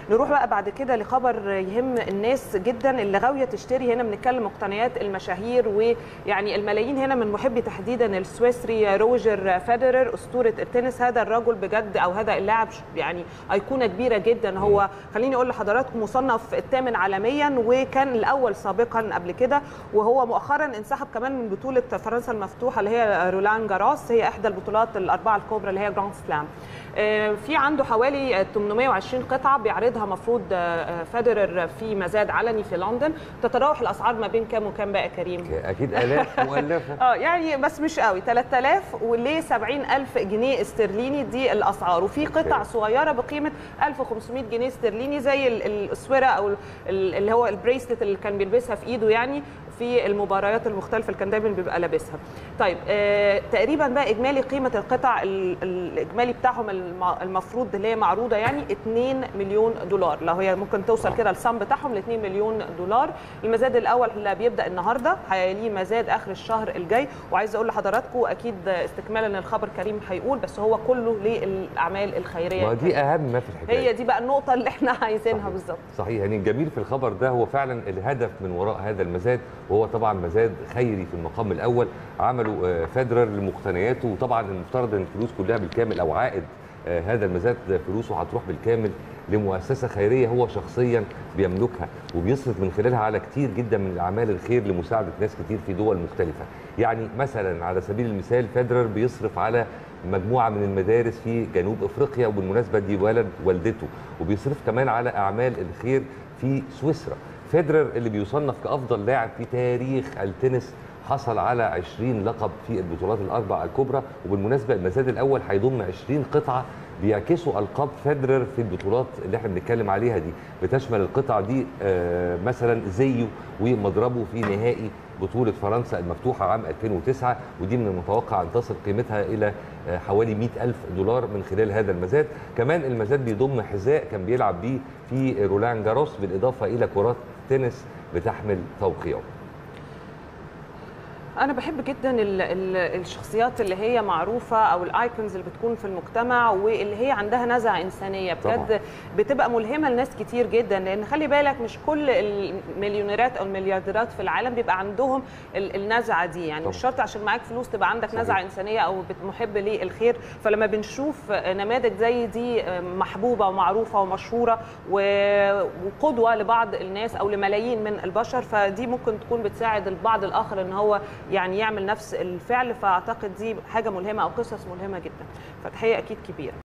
نروح بقى بعد كده لخبر يهم الناس جدا اللي غاويه تشتري هنا بنتكلم مقتنيات المشاهير ويعني الملايين هنا من محبي تحديدا السويسري روجر فيدرر اسطوره التنس هذا الرجل بجد او هذا اللاعب يعني ايقونه كبيره جدا هو خليني اقول لحضراتكم مصنف الثامن عالميا وكان الاول سابقا قبل كده وهو مؤخرا انسحب كمان من بطوله فرنسا المفتوحه اللي هي رولان جاراس هي احدى البطولات الاربعه الكبرى اللي هي جراند سلام في عنده حوالي 820 قطعه بيعرضها مفروض فيدرر في مزاد علني في لندن تتراوح الاسعار ما بين كام وكام بقى كريم اكيد الاف مؤلفه اه يعني بس مش قوي 3000 وليه 70000 جنيه استرليني دي الاسعار وفي قطع صغيره بقيمه 1500 جنيه استرليني زي الاسوره او اللي هو البريسلت اللي كان بيلبسها في ايده يعني في المباريات المختلفه اللي كان دايما بيبقى لابسها. طيب آه تقريبا بقى اجمالي قيمه القطع الاجمالي بتاعهم المفروض اللي هي معروضه يعني 2 مليون دولار لو هي ممكن توصل كده الصم بتاعهم ل 2 مليون دولار المزاد الاول اللي بيبدا النهارده هيليه مزاد اخر الشهر الجاي وعايزه اقول لحضراتكم اكيد استكمالا للخبر كريم هيقول بس هو كله للاعمال الخيريه ما دي اهم ما في الحكايه هي دي بقى النقطه اللي احنا عايزينها بالظبط صحيح يعني الجميل في الخبر ده هو فعلا الهدف من وراء هذا المزاد وهو طبعا مزاد خيري في المقام الاول عمله فيدرر لمقتنياته وطبعا المفترض ان الفلوس كلها بالكامل او عائد هذا المزاد فلوسه هتروح بالكامل لمؤسسه خيريه هو شخصيا بيملكها وبيصرف من خلالها على كتير جدا من الاعمال الخير لمساعده ناس كتير في دول مختلفه يعني مثلا على سبيل المثال فيدرر بيصرف على مجموعه من المدارس في جنوب افريقيا وبالمناسبه دي ولد والدته وبيصرف كمان على اعمال الخير في سويسرا فيدرر اللي بيصنف كافضل لاعب في تاريخ التنس حصل على 20 لقب في البطولات الاربع الكبرى وبالمناسبه المزاد الاول هيضم 20 قطعه بيعكسوا القاب فيدرر في البطولات اللي احنا بنتكلم عليها دي بتشمل القطعه دي مثلا زيه ومضربه في نهائي بطولة فرنسا المفتوحة عام 2009 ودي من المتوقع أن تصل قيمتها إلى حوالي 100 ألف دولار من خلال هذا المزاد كمان المزاد بيضم حذاء كان بيلعب بيه في رولان جاروس بالإضافة إلى كرات تنس بتحمل توقيعه انا بحب جدا ال ال الشخصيات اللي هي معروفه او الايكونز اللي بتكون في المجتمع واللي هي عندها نزعه انسانيه بجد طبعا. بتبقى ملهمه لناس كتير جدا لان خلي بالك مش كل المليونيرات او المليارديرات في العالم بيبقى عندهم النزعه دي يعني طبعا. مش شرط عشان معاك فلوس تبقى عندك صحيح. نزعه انسانيه او محب للخير فلما بنشوف نماذج زي دي محبوبه ومعروفه ومشهوره وقدوه لبعض الناس او لملايين من البشر فدي ممكن تكون بتساعد البعض الاخر ان هو يعني يعمل نفس الفعل فاعتقد دي حاجه ملهمه او قصص ملهمه جدا فتحيه اكيد كبيره